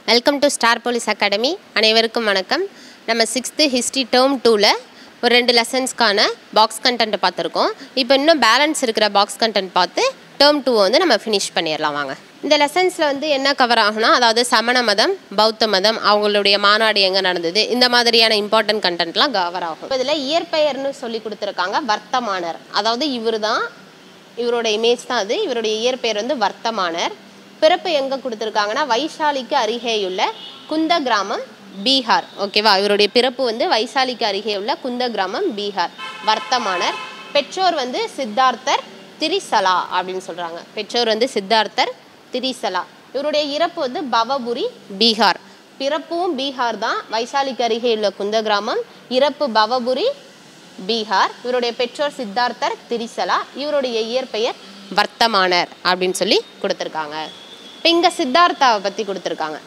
welcome to star police academy அனைவருக்கும் வணக்கம் நம்ம சிக்ஸ்த்து ஹிஸ்ட்ரி டேர்ம் டூவில் ஒரு ரெண்டு லெசன்ஸ்க்கான பாக்ஸ் கண்டென்ட் பார்த்துருக்கோம் இப்போ இன்னும் பேலன்ஸ் இருக்கிற பாக்ஸ் கண்டென்ட் பார்த்து டேர்ம் டூ வந்து நம்ம ஃபினிஷ் பண்ணிடலாம் வாங்க இந்த லெசன்ஸில் வந்து என்ன கவர் ஆகும்னா அதாவது சமண மதம் பௌத்த மதம் அவங்களுடைய மாநாடு எங்கே நடந்தது இந்த மாதிரியான இம்பார்ட்டன்ட் கண்டென்ட்லாம் கவர் ஆகும் இதில் இயற்பெயர்னு சொல்லி கொடுத்துருக்காங்க வர்த்தமானர் அதாவது இவர் தான் இவரோட இமேஜ் தான் அது இவருடைய இயற்பெயர் வந்து வர்த்தமானர் பிறப்பு எங்கே கொடுத்துருக்காங்கன்னா வைசாலிக்கு அருகேயுள்ள குந்த கிராமம் பீகார் ஓகேவா இவருடைய பிறப்பு வந்து வைசாலிக்கு அருகே உள்ள குந்த கிராமம் பீகார் வர்த்தமானர் பெற்றோர் வந்து சித்தார்த்தர் திரிசலா அப்படின்னு சொல்கிறாங்க பெற்றோர் வந்து சித்தார்த்தர் திரிசலா இவருடைய இறப்பு வந்து பவபுரி பீகார் பிறப்பும் பீகார் தான் வைசாலிக்கு அருகே உள்ள குந்த கிராமம் இறப்பு பவபுரி பீகார் இவருடைய பெற்றோர் சித்தார்த்தர் திரிசலா இவருடைய இயற்பெயர் வர்த்தமானர் அப்படின்னு சொல்லி கொடுத்துருக்காங்க இப்போ இங்கே சித்தார்த்தாவை பற்றி கொடுத்துருக்காங்க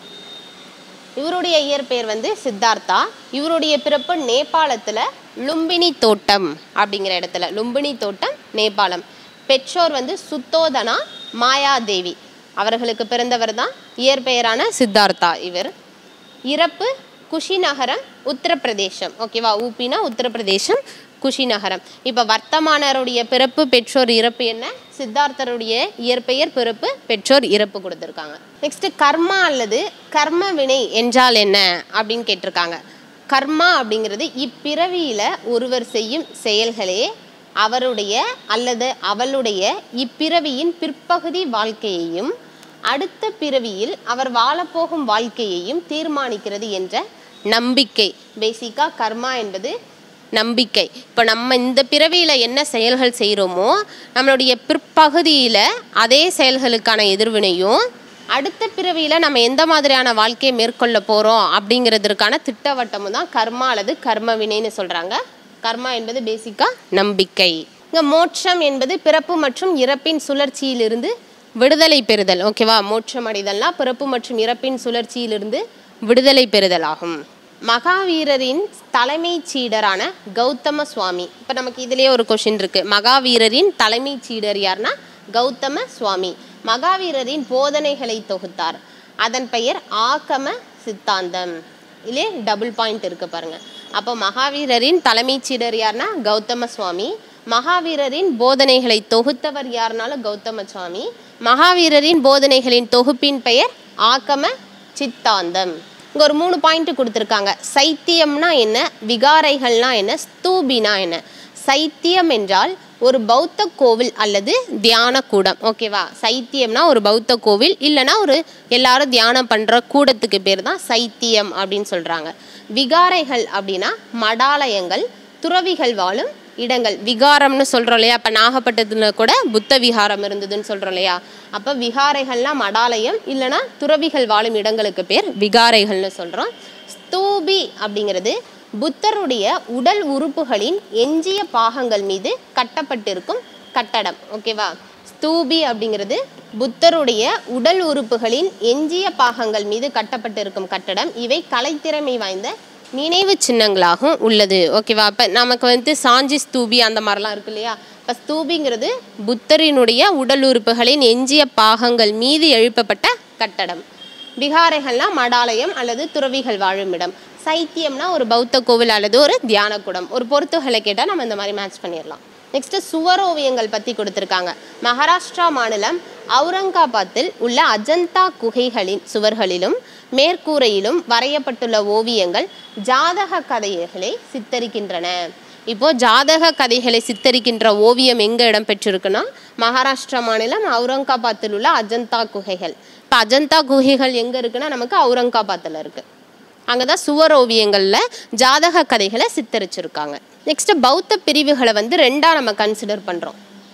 இவருடைய இயற்பெயர் வந்து சித்தார்த்தா இவருடைய பிறப்பு நேபாளத்தில் லும்பினி தோட்டம் அப்படிங்கிற இடத்துல லும்பினி தோட்டம் நேபாளம் பெற்றோர் வந்து சுத்தோதனா மாயாதேவி அவர்களுக்கு பிறந்தவர் தான் இயற்பெயரான சித்தார்த்தா இவர் இறப்பு குஷிநகரம் உத்தரப்பிரதேசம் ஓகேவா ஊப்பினா உத்தரப்பிரதேசம் குஷிநகரம் இப்போ வர்த்தமானருடைய பிறப்பு பெற்றோர் இறப்பு என்ன சித்தார்த்தருடைய இயற்பெயர் பிறப்பு பெற்றோர் இறப்பு கொடுத்துருக்காங்க நெக்ஸ்ட் கர்மா அல்லது கர்ம வினை என்றால் என்ன அப்படின்னு கேட்டிருக்காங்க கர்மா அப்படிங்கிறது இப்பிறவியில ஒருவர் செய்யும் செயல்களே அவருடைய அல்லது அவளுடைய இப்பிறவியின் பிற்பகுதி வாழ்க்கையையும் அடுத்த பிறவியில் அவர் வாழப்போகும் வாழ்க்கையையும் தீர்மானிக்கிறது என்ற நம்பிக்கை பேசிக்கா கர்மா என்பது நம்பிக்கை இப்போ நம்ம இந்த பிறவியில் என்ன செயல்கள் செய்கிறோமோ நம்மளுடைய பிற்பகுதியில் அதே செயல்களுக்கான எதிர்வினையும் அடுத்த பிறவியில் நம்ம எந்த மாதிரியான வாழ்க்கையை மேற்கொள்ள போகிறோம் அப்படிங்கிறதுக்கான திட்டவட்டமும் தான் கர்மா அல்லது கர்ம வினைன்னு சொல்கிறாங்க கர்மா என்பது பேசிக்காக நம்பிக்கை இங்கே மோட்சம் என்பது பிறப்பு மற்றும் இறப்பின் சுழற்சியிலிருந்து விடுதலை பெறுதல் ஓகேவா மோட்சம் அடைதல்னா பிறப்பு மற்றும் இறப்பின் சுழற்சியிலிருந்து விடுதலை பெறுதல் ஆகும் மகாவீரரின் தலைமைச் சீடரான கௌதம சுவாமி இப்போ நமக்கு இதுலேயே ஒரு கொஷின் இருக்கு மகாவீரரின் தலைமைச் சீடர் யார்னா கௌதம சுவாமி மகாவீரரின் போதனைகளை தொகுத்தார் அதன் பெயர் ஆகம சித்தாந்தம் இல்லே டபுள் பாயிண்ட் இருக்கு பாருங்க அப்போ மகாவீரரின் தலைமைச் சீடர் யார்னா கௌதம சுவாமி மகாவீரரின் போதனைகளை தொகுத்தவர் யாருனாலும் கௌதம சுவாமி மகாவீரரின் போதனைகளின் தொகுப்பின் பெயர் ஆகம சித்தாந்தம் இங்கே ஒரு மூணு பாயிண்ட் கொடுத்துருக்காங்க சைத்தியம்னா என்ன விகாரைகள்னா என்ன ஸ்தூபினா என்ன சைத்தியம் என்றால் ஒரு பௌத்த கோவில் அல்லது தியான கூடம் ஓகேவா சைத்தியம்னா ஒரு பௌத்த கோவில் இல்லைன்னா ஒரு எல்லாரும் தியானம் பண்ணுற கூடத்துக்கு பேர் தான் சைத்தியம் அப்படின்னு சொல்கிறாங்க விகாரைகள் அப்படின்னா மடாலயங்கள் துறவிகள் வாழும் இடங்கள் விகாரம்னு சொல்கிறோம் இல்லையா அப்போ நாகப்பட்டினத்தில் கூட புத்த விகாரம் இருந்ததுன்னு சொல்கிறோம் இல்லையா அப்போ விகாரைகள்லாம் மடாலயம் இல்லைன்னா துறவிகள் வாழும் இடங்களுக்கு பேர் விகாரைகள்னு சொல்கிறோம் ஸ்தூபி அப்படிங்கிறது புத்தருடைய உடல் உறுப்புகளின் எஞ்சிய பாகங்கள் மீது கட்டப்பட்டிருக்கும் கட்டடம் ஓகேவா ஸ்தூபி அப்படிங்கிறது புத்தருடைய உடல் உறுப்புகளின் எஞ்சிய பாகங்கள் மீது கட்டப்பட்டிருக்கும் கட்டடம் இவை கலைத்திறமை வாய்ந்த நினைவு சின்னங்களாகவும் உள்ளது ஓகேவா அப்போ நமக்கு வந்து சாஞ்சி ஸ்தூபி அந்த மாதிரிலாம் இருக்கு இல்லையா இப்போ ஸ்தூபிங்கிறது புத்தரினுடைய உடல் உறுப்புகளின் எஞ்சிய பாகங்கள் மீது எழுப்பப்பட்ட கட்டடம் விகாரைகள்லாம் மடாலயம் அல்லது துறவிகள் வாழும் இடம் சைத்தியம்னா ஒரு பௌத்த கோவில் அல்லது ஒரு தியான கூடம் ஒரு பொருத்துகளை கேட்டால் நம்ம இந்த மாதிரி மேட்ச் பண்ணிடலாம் நெக்ஸ்ட் சுவரோவியங்கள் பற்றி கொடுத்துருக்காங்க மகாராஷ்டிரா மாநிலம் அவுரங்காபாத்தில் உள்ள அஜந்தா குகைகளின் சுவர்களிலும் மேற்கூரையிலும் வரையப்பட்டுள்ள ஓவியங்கள் ஜாதக கதைகளை சித்தரிக்கின்றன இப்போ ஜாதக கதைகளை சித்தரிக்கின்ற ஓவியம் எங்கே இடம் பெற்றிருக்குன்னா மகாராஷ்டிரா மாநிலம் அவுரங்காபாத்தில் உள்ள அஜந்தா குகைகள் இப்போ அஜந்தா குகைகள் எங்கே இருக்குன்னா நமக்கு அவுரங்காபாத்தில் இருக்குது அங்கே தான் சுவர் ஓவியங்களில் ஜாதக கதைகளை சித்தரிச்சிருக்காங்க நெக்ஸ்ட் பௌத்த பிரிவுகளை வந்து ரெண்டாக நம்ம கன்சிடர் பண்ணுறோம்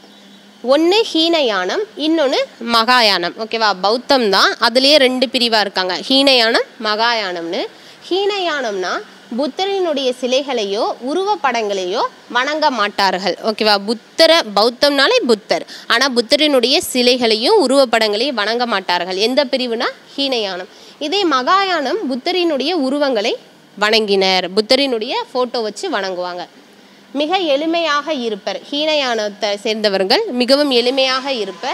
ஒன்று ஹீனயானம் இன்னொன்று மகாயானம் ஓகேவா பௌத்தம் தான் அதுலேயே ரெண்டு பிரிவாக இருக்காங்க ஹீனயானம் மகாயானம்னு ஹீனயானம்னா புத்தரினுடைய சிலைகளையோ உருவப்படங்களையோ வணங்க மாட்டார்கள் ஓகேவா புத்தர பௌத்தம்னாலே புத்தர் ஆனால் புத்தரினுடைய சிலைகளையும் உருவப்படங்களையும் வணங்க மாட்டார்கள் எந்த பிரிவுனா ஹீனயானம் இதே மகாயானம் புத்தரினுடைய உருவங்களை வணங்கினர் புத்தரினுடைய ஃபோட்டோ வச்சு வணங்குவாங்க மிக எளிமையாக இருப்பர் ஹீனயானத்தை சேர்ந்தவர்கள் மிகவும் எளிமையாக இருப்பர்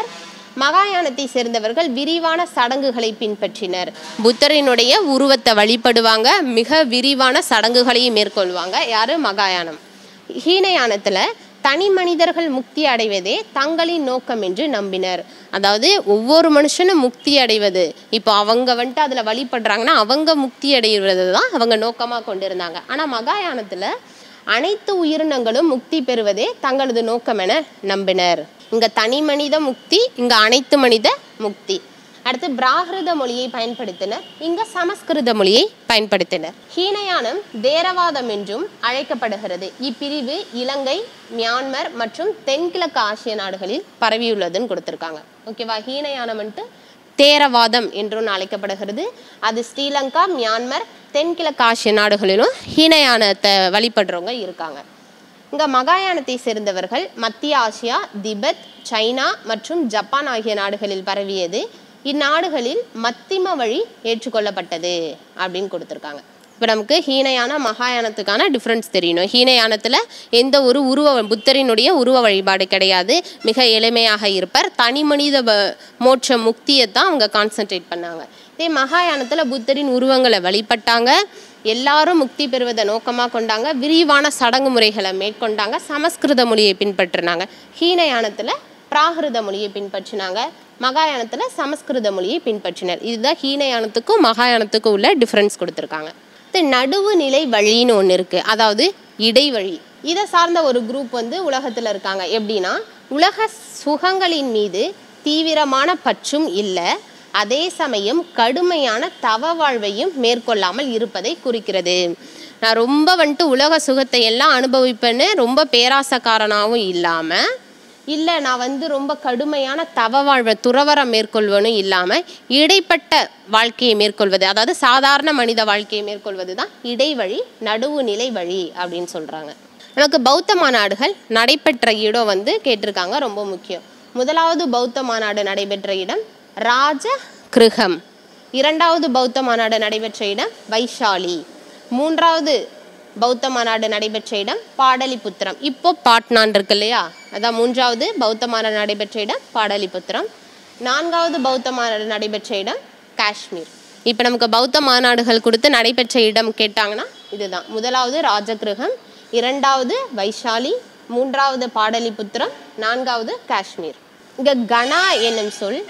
மகாயானத்தை சேர்ந்தவர்கள் விரிவான சடங்குகளை பின்பற்றினர் புத்தரினுடைய உருவத்தை வழிபடுவாங்க மிக விரிவான சடங்குகளையும் மேற்கொள்வாங்க யாரு மகாயானம் ஹீனயானத்தில் தனி மனிதர்கள் முக்தி அடைவதே தங்களின் நோக்கம் என்று நம்பினர் அதாவது ஒவ்வொரு மனுஷனும் முக்தி அடைவது இப்போ அவங்க வந்துட்டு அதில் வழிபடுறாங்கன்னா அவங்க முக்தி அடைவது தான் அவங்க நோக்கமாக கொண்டிருந்தாங்க ஆனால் மகாயானத்தில் அனைத்து உயிரினங்களும் முக்தி பெறுவதே தங்களது நோக்கம் என நம்பினர் இங்கே தனி மனித முக்தி இங்கே அனைத்து மனித முக்தி அடுத்து பிராகிருத மொழியை பயன்படுத்தினர் இங்க சமஸ்கிருத மொழியை பயன்படுத்தினர் ஹீனயானம் தேரவாதம் என்றும் அழைக்கப்படுகிறது இப்பிரிவு இலங்கை மியான்மர் மற்றும் தென்கிழக்கு ஆசிய நாடுகளில் பரவியுள்ளதுன்னு கொடுத்துருக்காங்க ஓகேவா ஹீனயானம் வந்துட்டு தேரவாதம் என்றும் அழைக்கப்படுகிறது அது ஸ்ரீலங்கா மியான்மர் தென்கிழக்கு ஆசிய நாடுகளிலும் ஹீனயானத்தை வழிபடுறவங்க இருக்காங்க இங்க மகாயானத்தை சேர்ந்தவர்கள் மத்திய ஆசியா திபெத் சைனா மற்றும் ஜப்பான் ஆகிய நாடுகளில் பரவியது இந்நாடுகளில் மத்திம வழி ஏற்றுக்கொள்ளப்பட்டது அப்படின்னு கொடுத்துருக்காங்க இப்போ நமக்கு ஹீனயான மகாயானத்துக்கான டிஃப்ரென்ஸ் தெரியணும் ஹீனயானத்தில் எந்த ஒரு உருவ புத்தரினுடைய உருவ வழிபாடு கிடையாது மிக எளிமையாக இருப்பார் தனி மனித வ- மோட்ச முக்தியை தான் அவங்க கான்சென்ட்ரேட் பண்ணாங்க இதே மகாயானத்தில் புத்தரின் உருவங்களை வழிபட்டாங்க எல்லாரும் முக்தி பெறுவதை நோக்கமாக கொண்டாங்க விரிவான சடங்கு முறைகளை மேற்கொண்டாங்க சமஸ்கிருத மொழியை பின்பற்றினாங்க ஹீனயானத்தில் பிராகிருத மொழியை பின்பற்றினாங்க மகாயானத்தில் சமஸ்கிருத மொழியை பின்பற்றினர் இதுதான் ஹீனயானத்துக்கும் மகாயானத்துக்கும் உள்ள டிஃப்ரென்ஸ் கொடுத்துருக்காங்க அடுத்து நடுவு நிலை வழின்னு ஒன்று இருக்குது அதாவது இடைவழி இதை சார்ந்த ஒரு குரூப் வந்து உலகத்தில் இருக்காங்க எப்படின்னா உலக சுகங்களின் மீது தீவிரமான பற்றும் இல்லை அதே சமயம் கடுமையான தவ வாழ்வையும் மேற்கொள்ளாமல் இருப்பதை குறிக்கிறது நான் ரொம்ப வந்துட்டு உலக சுகத்தை எல்லாம் அனுபவிப்பேன்னு ரொம்ப பேராசக்காரனாகவும் இல்லாமல் இல்லை நான் வந்து ரொம்ப கடுமையான தவ வாழ்வை துறவரம் மேற்கொள்வனும் இல்லாமல் இடைப்பட்ட வாழ்க்கையை மேற்கொள்வது அதாவது சாதாரண மனித வாழ்க்கையை மேற்கொள்வது தான் இடைவழி நடுவு நிலை வழி அப்படின்னு சொல்கிறாங்க நமக்கு பௌத்த மாநாடுகள் நடைபெற்ற இடம் வந்து கேட்டிருக்காங்க ரொம்ப முக்கியம் முதலாவது பௌத்த மாநாடு நடைபெற்ற இடம் ராஜ கிருகம் இரண்டாவது பௌத்த மாநாடு நடைபெற்ற இடம் வைஷாலி மூன்றாவது பௌத்த மாநாடு நடைபெற்ற இடம் பாடலிபுத்திரம் இப்போ பாட்னான் இருக்கு இல்லையா அதான் மூன்றாவது பௌத்த மாநாடு நடைபெற்ற இடம் பாடலிபுத்திரம் நான்காவது பௌத்த மாநாடு நடைபெற்ற இடம் காஷ்மீர் இப்போ நமக்கு பௌத்த மாநாடுகள் கொடுத்து நடைபெற்ற இடம் கேட்டாங்கன்னா இதுதான் முதலாவது ராஜகிருகம் இரண்டாவது வைஷாலி மூன்றாவது பாடலிபுத்திரம் நான்காவது காஷ்மீர் இங்க கனா என்னும் சொல்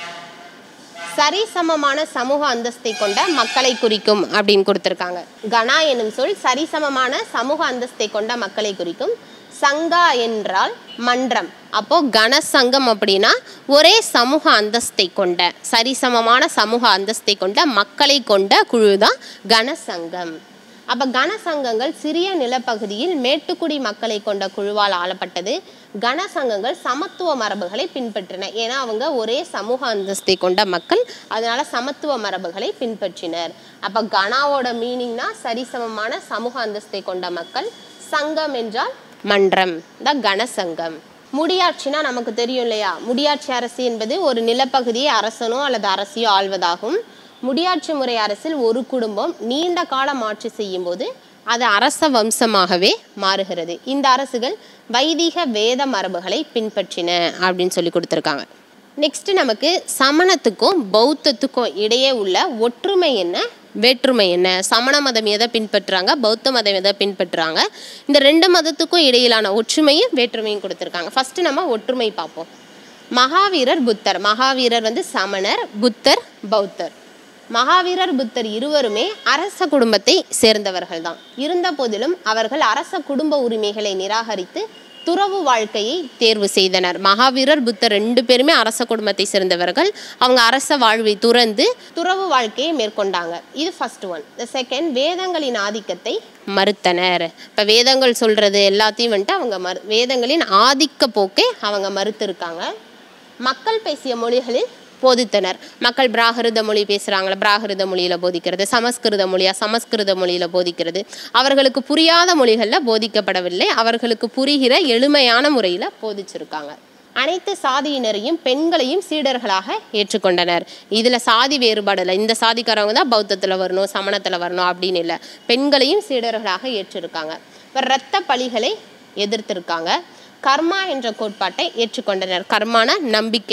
சரிசமமான சமூக அந்தஸ்தை கொண்ட மக்களை குறிக்கும் அப்படின்னு கொடுத்துருக்காங்க கணா என்னும் சொல் சரிசமமான சமூக அந்தஸ்தை கொண்ட மக்களை குறிக்கும் சங்கா என்றால் மன்றம் அப்போ கணசங்கம் அப்படின்னா ஒரே சமூக அந்தஸ்தை கொண்ட சரிசமமான சமூக அந்தஸ்தை கொண்ட மக்களை கொண்ட குழு தான் கணசங்கம் அப்போ கனசங்கங்கள் சிறிய நிலப்பகுதியில் மேட்டுக்குடி மக்களை கொண்ட குழுவால் ஆளப்பட்டது கனசங்கங்கள் சமத்துவ மரபுகளை பின்பற்றின ஏன்னா அவங்க ஒரே சமூக அந்தஸ்தை கொண்ட மக்கள் அதனால சமத்துவ மரபுகளை பின்பற்றினர் அப்போ கனாவோட மீனிங்னா சரிசமமான சமூக அந்தஸ்தை கொண்ட மக்கள் சங்கம் என்றால் மன்றம் த கனசங்கம் முடியாட்சினா நமக்கு தெரியும் இல்லையா முடியாட்சி அரசு என்பது ஒரு நிலப்பகுதியை அரசனோ அல்லது அரசியோ ஆள்வதாகும் முடியாட்சி முறை அரசில் ஒரு குடும்பம் நீண்ட காலம் ஆட்சி செய்யும் போது அது அரச வம்சமாகவே மாறுகிறது இந்த அரசுகள் வைதிக வேத மரபுகளை பின்பற்றின அப்படின்னு சொல்லி கொடுத்துருக்காங்க நெக்ஸ்ட் நமக்கு சமணத்துக்கும் பௌத்தத்துக்கும் இடையே உள்ள ஒற்றுமை என்ன வேற்றுமை என்ன சமண மதம் எதை பின்பற்றுறாங்க பௌத்த மதம் எதை பின்பற்றுறாங்க இந்த ரெண்டு மதத்துக்கும் இடையிலான ஒற்றுமையும் வேற்றுமையும் கொடுத்துருக்காங்க ஃபர்ஸ்ட் நம்ம ஒற்றுமை பார்ப்போம் மகாவீரர் புத்தர் மகாவீரர் வந்து சமணர் புத்தர் பௌத்தர் மகாவீரர் புத்தர் இருவருமே அரச குடும்பத்தை சேர்ந்தவர்கள் தான் இருந்த போதிலும் அவர்கள் அரச குடும்ப உரிமைகளை நிராகரித்து துறவு வாழ்க்கையை தேர்வு செய்தனர் மகாவீரர் புத்தர் ரெண்டு பேருமே அரச குடும்பத்தை சேர்ந்தவர்கள் அவங்க அரச வாழ்வை துறந்து துறவு வாழ்க்கையை மேற்கொண்டாங்க இது ஃபர்ஸ்ட் ஒன் த செகண்ட் வேதங்களின் ஆதிக்கத்தை மறுத்தனர் இப்போ வேதங்கள் சொல்றது எல்லாத்தையும் வந்துட்டு அவங்க மறு வேதங்களின் ஆதிக்க போக்கை அவங்க மறுத்திருக்காங்க மக்கள் பேசிய மொழிகளில் போதித்தனர் மக்கள் பிராகிருத மொழி பேசுகிறாங்களா பிராகிருத மொழியில் போதிக்கிறது சமஸ்கிருத மொழியா சமஸ்கிருத மொழியில் போதிக்கிறது அவர்களுக்கு புரியாத மொழிகளில் போதிக்கப்படவில்லை அவர்களுக்கு புரிகிற எளிமையான முறையில் போதிச்சிருக்காங்க அனைத்து சாதியினரையும் பெண்களையும் சீடர்களாக ஏற்றுக்கொண்டனர் இதில் சாதி வேறுபாடு இல்லை இந்த சாதிக்காரவங்க தான் பௌத்தத்தில் வரணும் சமணத்தில் வரணும் அப்படின்னு இல்லை பெண்களையும் சீடர்களாக ஏற்றிருக்காங்க இப்போ இரத்த பலிகளை எதிர்த்திருக்காங்க கர்மா என்ற கோட்பாட்டை ஏற்றுக்கொண்டனர் கர்மான நம்பிக்கை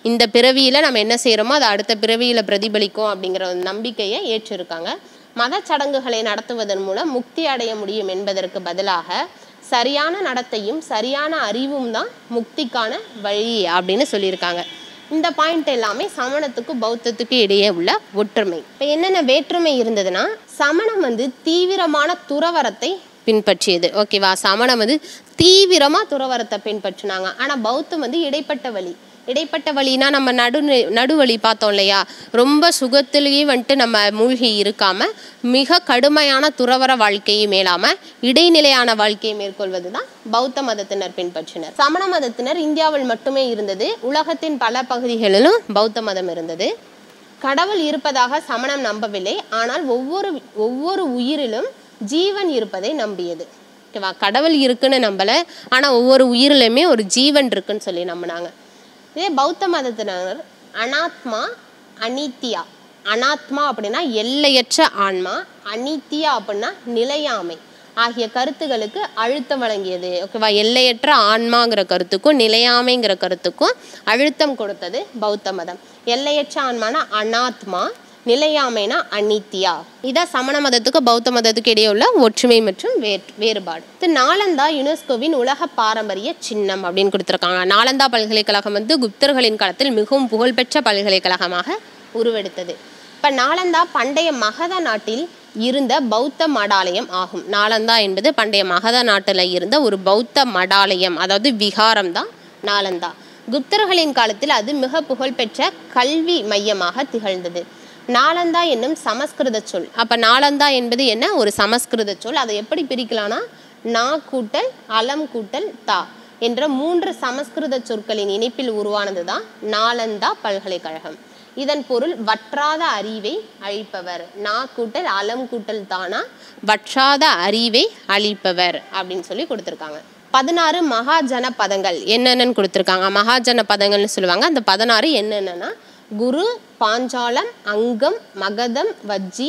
இந்த பிறவியில் நம்ம என்ன செய்கிறோமோ அது அடுத்த பிறவியில் பிரதிபலிக்கும் அப்படிங்கிற ஒரு நம்பிக்கையை ஏற்றிருக்காங்க மத சடங்குகளை நடத்துவதன் மூலம் முக்தி அடைய முடியும் என்பதற்கு பதிலாக சரியான நடத்தையும் சரியான அறிவும் தான் முக்திக்கான வழி அப்படின்னு சொல்லியிருக்காங்க இந்த பாயிண்ட் எல்லாமே சமணத்துக்கும் பௌத்தத்துக்கும் இடையே உள்ள ஒற்றுமை இப்போ என்னென்ன வேற்றுமை இருந்ததுன்னா சமணம் வந்து தீவிரமான துறவரத்தை பின்பற்றியது ஓகேவா சமணம் வந்து தீவிரமாக துறவரத்தை பின்பற்றினாங்க ஆனால் பௌத்தம் வந்து இடைப்பட்ட வழி இடைப்பட்ட வழினா நம்ம நடு நடுவழி பார்த்தோம் இல்லையா ரொம்ப சுகத்திலேயே வந்துட்டு நம்ம மூழ்கி இருக்காம மிக கடுமையான துறவர வாழ்க்கையை மேலாம இடைநிலையான வாழ்க்கையை மேற்கொள்வது தான் பௌத்த மதத்தினர் பின்பற்றினர் சமண மதத்தினர் இந்தியாவில் மட்டுமே இருந்தது உலகத்தின் பல பகுதிகளிலும் பௌத்த மதம் இருந்தது கடவுள் இருப்பதாக சமணம் நம்பவில்லை ஆனால் ஒவ்வொரு ஒவ்வொரு உயிரிலும் ஜீவன் இருப்பதை நம்பியது ஓகேவா கடவுள் இருக்குன்னு நம்பலை ஆனால் ஒவ்வொரு உயிரிலுமே ஒரு ஜீவன் இருக்குன்னு சொல்லி நம்பினாங்க இதே பௌத்த மதத்தினர் அனாத்மா அனித்தியா அனாத்மா அப்படின்னா எல்லையற்ற ஆன்மா அனித்தியா அப்படின்னா நிலையாமை ஆகிய கருத்துகளுக்கு அழுத்தம் வழங்கியது ஓகேவா எல்லையற்ற ஆன்மாங்கிற கருத்துக்கும் நிலையாமைங்கிற கருத்துக்கும் அழுத்தம் கொடுத்தது பௌத்த மதம் எல்லையற்ற ஆன்மானா அனாத்மா நிலையாமைனா அனித்தியா இதான் சமண மதத்துக்கு பௌத்த மதத்துக்கு இடையே உள்ள ஒற்றுமை மற்றும் வேற் வேறுபாடு இது நாலந்தா யுனெஸ்கோவின் உலக பாரம்பரிய சின்னம் அப்படின்னு கொடுத்துருக்காங்க நாலந்தா பல்கலைக்கழகம் வந்து குப்தர்களின் காலத்தில் மிகவும் புகழ்பெற்ற பல்கலைக்கழகமாக உருவெடுத்தது இப்போ நாலந்தா பண்டைய மகத நாட்டில் இருந்த பௌத்த மடாலயம் ஆகும் நாலந்தா என்பது பண்டைய மகத நாட்டில் இருந்த ஒரு பௌத்த மடாலயம் அதாவது விகாரம் தான் நாலந்தா குப்தர்களின் காலத்தில் அது மிக புகழ்பெற்ற கல்வி மையமாக திகழ்ந்தது நாலந்தா என்னும் சமஸ்கிருத சொல் அப்போ நாலந்தா என்பது என்ன ஒரு சமஸ்கிருத சொல் அதை எப்படி பிரிக்கலாம்னா நா கூட்டல் அலம் கூட்டல் தா என்ற மூன்று சமஸ்கிருத சொற்களின் இணைப்பில் உருவானது தான் நாலந்தா பல்கலைக்கழகம் இதன் பொருள் வற்றாத அறிவை அழிப்பவர் நா கூட்டல் அலம் கூட்டல் தானா வற்றாத அறிவை அழிப்பவர் அப்படின்னு சொல்லி கொடுத்துருக்காங்க பதினாறு மகாஜன பதங்கள் என்னென்னு கொடுத்துருக்காங்க மகாஜன பதங்கள்னு சொல்லுவாங்க அந்த பதினாறு என்னென்னா குரு பாஞ்சாலம் அங்கம் மகதம் வஜ்ஜி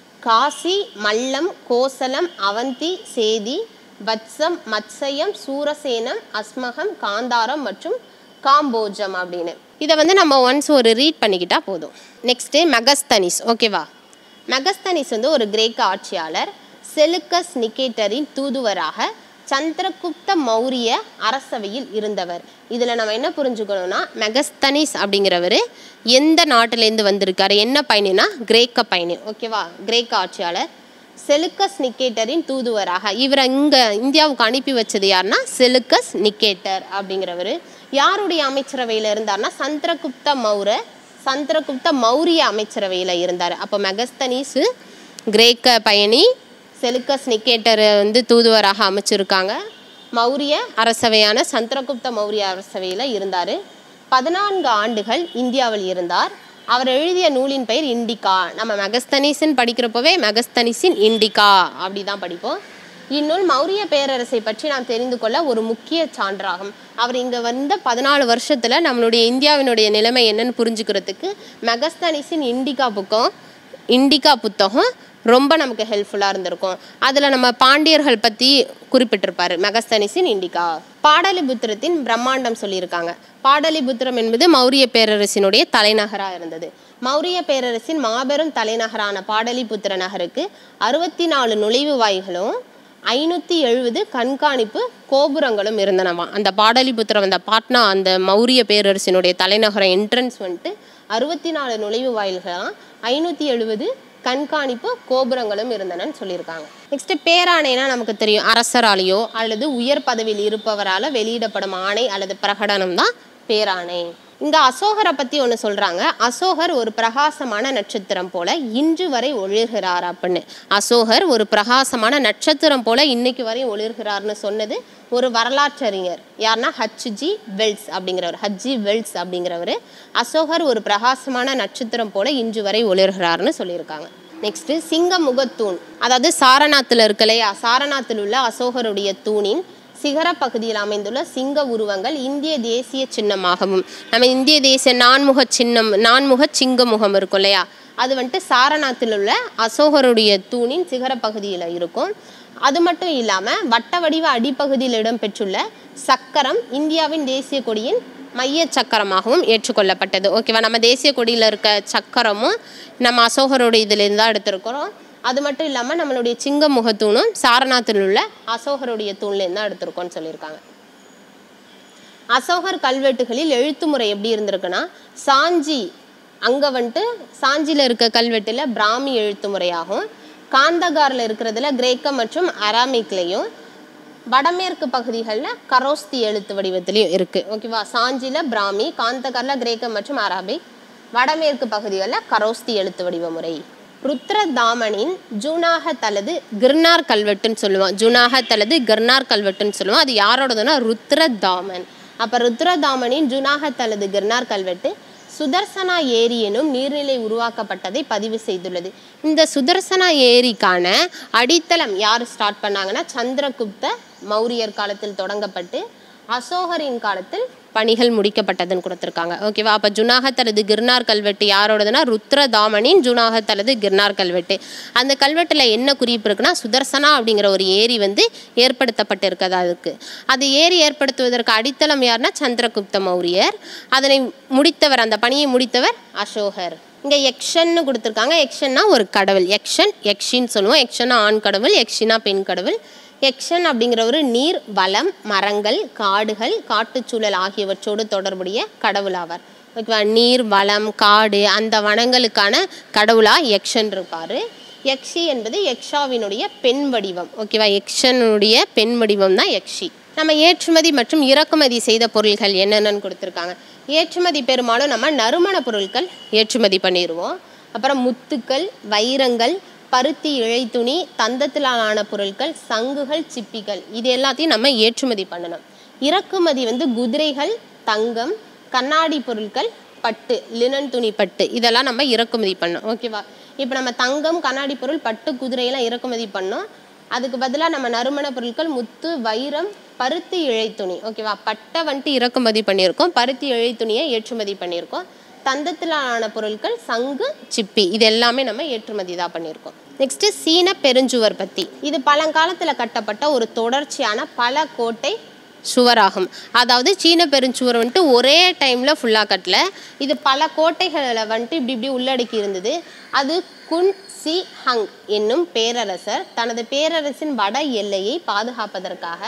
காசி மல்லம் கோசலம் அவந்தி சேதி வத்சம் மத்சயம் சூரசேனம் அஸ்மகம் காந்தாரம் மற்றும் காம்போஜம் அப்படின்னு இதை வந்து நம்ம ஒன்ஸ் ஒரு ரீட் பண்ணிக்கிட்டா போதும் நெக்ஸ்ட்டு மெகஸ்தனிஸ் ஓகேவா மெகஸ்தனிஸ் வந்து ஒரு கிரேக்க ஆட்சியாளர் செலுக்கஸ் நிக்கேட்டரின் தூதுவராக சந்திரகுப்த மௌரிய அரசவையில் இருந்தவர் இதில் நம்ம என்ன புரிஞ்சுக்கணும்னா மெகஸ்தனிஸ் அப்படிங்கிறவர் எந்த நாட்டிலேருந்து வந்திருக்காரு என்ன பயணினா கிரேக்க பயணி ஓகேவா கிரேக்க ஆட்சியாளர் செலுக்கஸ் நிக்கேட்டரின் தூதுவராக இவரை இங்கே இந்தியாவுக்கு அனுப்பி வச்சது யாருன்னா செலுக்கஸ் நிக்கேட்டர் அப்படிங்கிறவர் யாருடைய அமைச்சரவையில் இருந்தார்னா சந்திரகுப்த மௌர சந்திரகுப்த மௌரிய அமைச்சரவையில் இருந்தார் அப்போ மெகஸ்தனிஸு கிரேக்க பயணி செலுக்கஸ் நிக்கேட்டர் வந்து தூதுவராக அமைச்சிருக்காங்க மௌரிய அரசவையான சந்திரகுப்த மௌரிய அரசவையில் இருந்தார் பதினான்கு ஆண்டுகள் இந்தியாவில் இருந்தார் அவர் எழுதிய நூலின் பெயர் இண்டிகா நம்ம மெகஸ்தனிஸ்ன்னு படிக்கிறப்பவே மெகஸ்தனிஸின் இண்டிகா அப்படி தான் படிப்போம் இந்நூல் மௌரிய பேரரசை பற்றி நாம் தெரிந்து கொள்ள ஒரு முக்கிய சான்றாகும் அவர் இங்கே வந்த பதினாலு வருஷத்தில் நம்மளுடைய இந்தியாவினுடைய நிலைமை என்னன்னு புரிஞ்சுக்கிறதுக்கு மெகஸ்தனிஸின் இண்டிகா புக்கம் இண்டிகா புத்தகம் ரொம்ப நமக்கு ஹெல்ப்ஃபுல்லாக இருந்திருக்கும் அதில் நம்ம பாண்டியர்கள் பற்றி குறிப்பிட்டிருப்பார் மெகஸ்தனிஸின் இண்டிகா பாடலிபுத்திரத்தின் பிரம்மாண்டம் சொல்லியிருக்காங்க பாடலிபுத்திரம் என்பது மௌரிய பேரரசினுடைய தலைநகராக இருந்தது மௌரிய பேரரசின் மாபெரும் தலைநகரான பாடலிபுத்திர நகருக்கு அறுபத்தி நாலு நுழைவு வாய்களும் ஐநூற்றி எழுபது கண்காணிப்பு கோபுரங்களும் இருந்தனவாம் அந்த பாடலிபுத்திரம் அந்த பாட்னா அந்த மௌரிய பேரரசினுடைய தலைநகரம் என்ட்ரன்ஸ் வந்துட்டு அறுபத்தி நாலு நுழைவு வாயில்களாம் ஐநூற்றி எழுபது கண்காணிப்பு கோபுரங்களும் இருந்தனன்னு சொல்லியிருக்காங்க நெக்ஸ்ட் பேராணைனா நமக்கு தெரியும் அரசராலேயோ அல்லது உயர் பதவியில் இருப்பவரால் வெளியிடப்படும் ஆணை அல்லது பிரகடனம் தான் பேராணை இங்க அசோகரை பத்தி ஒன்று சொல்றாங்க அசோகர் ஒரு பிரகாசமான நட்சத்திரம் போல இன்று வரை ஒளிர்கிறார் அப்படின்னு அசோகர் ஒரு பிரகாசமான நட்சத்திரம் போல இன்னைக்கு வரை ஒளிர்கிறார்னு சொன்னது ஒரு வரலாற்றறிஞர் யாருன்னா ஹச்ஜி வெல்ஸ் அப்படிங்கிறவர் ஹச்ஜி வெல்ஸ் அப்படிங்கிறவர் அசோகர் ஒரு பிரகாசமான நட்சத்திரம் போல இன்று வரை ஒளிர்கிறார்னு சொல்லியிருக்காங்க நெக்ஸ்ட் சிங்க முகத்தூண் அதாவது சாரநாத்தில் இருக்கு இல்லையா சாரநாத்தில் உள்ள அசோகருடைய தூணின் சிகர பகுதியில் அமைந்துள்ள சிங்க உருவங்கள் இந்திய தேசிய சின்னமாகவும் நம்ம இந்திய தேசிய நான்முக சின்னம் நான்முக சிங்க முகம் இருக்கும் இல்லையா அது வந்துட்டு சாரநாத்தில் உள்ள அசோகருடைய தூணின் சிகர பகுதியில் இருக்கும் அது மட்டும் இல்லாமல் வட்ட வடிவ அடிப்பகுதியில் இடம்பெற்றுள்ள சக்கரம் இந்தியாவின் தேசிய கொடியின் மைய சக்கரமாகவும் ஏற்றுக்கொள்ளப்பட்டது ஓகேவா நம்ம தேசிய கொடியில் இருக்க சக்கரமும் நம்ம அசோகரோட இதிலேருந்து தான் எடுத்திருக்கிறோம் அது மட்டும் இல்லாமல் நம்மளுடைய சிங்க முகத்தூணும் சாரநாத்தில் உள்ள அசோகருடைய தூண்லேருந்து தான் எடுத்திருக்கோம்னு சொல்லியிருக்காங்க அசோகர் கல்வெட்டுகளில் எழுத்து முறை எப்படி இருந்திருக்குன்னா சாஞ்சி அங்கே வந்துட்டு சாஞ்சியில் இருக்க கல்வெட்டில் பிராமி எழுத்து முறையாகும் காந்தகாரில் இருக்கிறதுல கிரேக்க மற்றும் அராமிக்லேயும் வடமேற்கு பகுதிகளில் கரோஸ்தி எழுத்து வடிவத்திலையும் இருக்குது ஓகேவா சாஞ்சியில் பிராமி காந்தகாரில் கிரேக்க மற்றும் அராபிக் வடமேற்கு பகுதிகளில் கரோஸ்தி எழுத்து வடிவ முறை ருத்ரதாமனின் ஜூனாகத் அல்லது கிர்னார் கல்வெட்டுன்னு சொல்லுவோம் ஜூனாகத் அல்லது கிர்னார் கல்வெட்டுன்னு சொல்லுவோம் அது யாரோடதுன்னா ருத்ரதாமன் அப்போ ருத்ரதாமனின் ஜுனாகத் அல்லது கிர்னார் கல்வெட்டு சுதர்சனா ஏரி எனும் நீர்நிலை உருவாக்கப்பட்டதை பதிவு செய்துள்ளது இந்த சுதர்சனா ஏரிக்கான அடித்தளம் யார் ஸ்டார்ட் பண்ணாங்கன்னா சந்திரகுப்த மௌரியர் காலத்தில் தொடங்கப்பட்டு அசோகரின் காலத்தில் பணிகள் முடிக்கப்பட்டதுன்னு கொடுத்துருக்காங்க ஓகேவா அப்போ ஜுனாகத் அல்லது கிர்னார் கல்வெட்டு யாரோடதுன்னா ருத்ரதாமனின் ஜுனாகத் அல்லது கிர்னார் கல்வெட்டு அந்த கல்வெட்டில் என்ன குறிப்பு இருக்குன்னா சுதர்சனா அப்படிங்கிற ஒரு ஏரி வந்து ஏற்படுத்தப்பட்டிருக்கதா அதுக்கு அது ஏரி ஏற்படுத்துவதற்கு அடித்தளம் யாருன்னா சந்திரகுப்த மௌரியர் அதனை முடித்தவர் அந்த பணியை முடித்தவர் அசோகர் இங்கே யக்ஷன்னு கொடுத்துருக்காங்க யக்ஷன்னா ஒரு கடவுள் யக்ஷன் யக்ஷின்னு சொல்லுவோம் யக்ஷனா ஆண் கடவுள் யக்ஷினா பெண் கடவுள் யக்ஷன் அப்படிங்கிறவர் நீர் வளம் மரங்கள் காடுகள் காட்டுச்சூழல் ஆகியவற்றோடு தொடர்புடைய கடவுள் ஆவார் ஓகேவா நீர் வளம் காடு அந்த வனங்களுக்கான கடவுளா யக்ஷன் இருப்பார் யக்ஷி என்பது யக்ஷாவினுடைய பெண் வடிவம் ஓகேவா யக்ஷனுடைய பெண் வடிவம் தான் யக்ஷி நம்ம ஏற்றுமதி மற்றும் இறக்குமதி செய்த பொருள்கள் என்னென்னு கொடுத்துருக்காங்க ஏற்றுமதி பெரும்பாலும் நம்ம நறுமண பொருட்கள் ஏற்றுமதி பண்ணிடுவோம் அப்புறம் முத்துக்கள் வைரங்கள் பருத்தி இழைத்துணி தந்தத்திலான ஆன பொருட்கள் சங்குகள் சிப்பிகள் இது எல்லாத்தையும் நம்ம ஏற்றுமதி பண்ணணும் இறக்குமதி வந்து குதிரைகள் தங்கம் கண்ணாடி பொருட்கள் பட்டு லினன் துணி பட்டு இதெல்லாம் நம்ம இறக்குமதி பண்ணோம் ஓகேவா இப்போ நம்ம தங்கம் கண்ணாடி பொருள் பட்டு குதிரையெல்லாம் இறக்குமதி பண்ணோம் அதுக்கு பதிலாக நம்ம நறுமண பொருட்கள் முத்து வைரம் பருத்தி இழைத்துணி ஓகேவா பட்டை வந்துட்டு இறக்குமதி பண்ணியிருக்கோம் பருத்தி இழைத்துணியை ஏற்றுமதி பண்ணியிருக்கோம் தந்தத்திலான பொருட்கள் சங்கு சிப்பி இது எல்லாமே நம்ம ஏற்றுமதி தான் பண்ணியிருக்கோம் நெக்ஸ்ட் சீன பெருஞ்சுவர் பத்தி இது பழங்காலத்தில் கட்டப்பட்ட ஒரு தொடர்ச்சியான பல கோட்டை சுவராகும் அதாவது சீன பெருஞ்சுவர் வந்துட்டு ஒரே டைமில் ஃபுல்லாக கட்டல இது பல கோட்டைகளை வந்துட்டு இப்படி இப்படி உள்ளடக்கி இருந்தது அது குன் சி ஹங் என்னும் பேரரசர் தனது பேரரசின் வட எல்லையை பாதுகாப்பதற்காக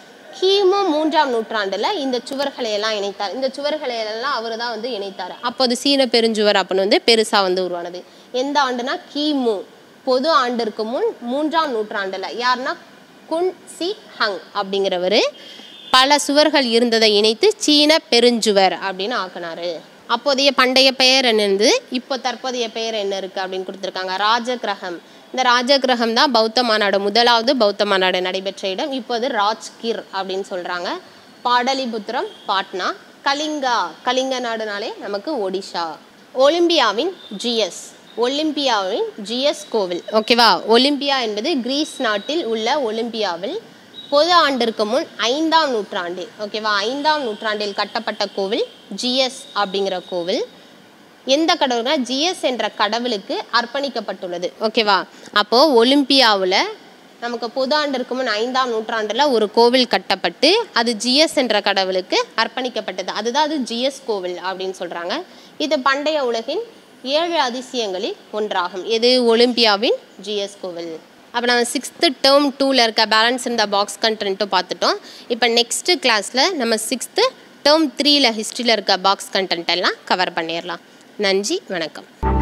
கிமு மூன்றாம் நூற்றாண்டுல இந்த சுவர்களை எல்லாம் இணைத்தார் இந்த சுவர்களை எல்லாம் அவர் தான் வந்து இணைத்தார் அப்போது சீன பெருஞ்சுவர் அப்படின்னு வந்து பெருசா வந்து உருவானது எந்த ஆண்டுனா கிமு பொது ஆண்டிற்கு முன் மூன்றாம் நூற்றாண்டுல யாருன்னா குன் சி ஹங் அப்படிங்கிறவர் பல சுவர்கள் இருந்ததை இணைத்து சீன பெருஞ்சுவர் அப்படின்னு ஆக்குனாரு அப்போதைய பண்டைய பெயர் என்ன இருந்தது இப்போ தற்போதைய பெயர் என்ன இருக்கு அப்படின்னு கொடுத்துருக்காங்க ராஜகிரகம் இந்த ராஜகிரகம் தான் பௌத்த மாநாடு முதலாவது பௌத்த மாநாடு நடைபெற்ற இடம் இப்போது ராஜ்கிர் அப்படின்னு சொல்றாங்க பாடலிபுத்திரம் பாட்னா கலிங்கா கலிங்க நாடுனாலே நமக்கு ஒடிஷா ஒலிம்பியாவின் ஜிஎஸ் ஒலிம்பியாவின் ஜிஎஸ் கோவில் ஓகேவா ஒலிம்பியா என்பது கிரீஸ் நாட்டில் உள்ள ஒலிம்பியாவில் பொது ஆண்டிற்கு முன் ஐந்தாம் நூற்றாண்டில் ஓகேவா ஐந்தாம் நூற்றாண்டில் கட்டப்பட்ட கோவில் ஜிஎஸ் அப்படிங்கிற கோவில் எந்த கடவுள்னா ஜிஎஸ் என்ற கடவுளுக்கு அர்ப்பணிக்கப்பட்டுள்ளது ஓகேவா அப்போது ஒலிம்பியாவில் நமக்கு பொது ஆண்டிற்கு முன் ஐந்தாம் நூற்றாண்டில் ஒரு கோவில் கட்டப்பட்டு அது ஜிஎஸ் என்ற கடவுளுக்கு அர்ப்பணிக்கப்பட்டது அதுதான் அது ஜிஎஸ் கோவில் அப்படின்னு சொல்கிறாங்க இது பண்டைய உலகின் ஏழு அதிசயங்களில் ஒன்றாகும் இது ஒலிம்பியாவின் ஜிஎஸ் கோவில் அப்போ நம்ம சிக்ஸ்த்து டேர்ம் டூவில் இருக்க பேலன்ஸ் இந்த பாக்ஸ் கண்டென்ட்டும் பார்த்துட்டோம் இப்போ நெக்ஸ்ட்டு கிளாஸில் நம்ம சிக்ஸ்த்து டேர்ம் த்ரீயில் ஹிஸ்ட்ரியில் இருக்க பாக்ஸ் கண்டென்ட் எல்லாம் கவர் பண்ணிடலாம் நன்றி வணக்கம்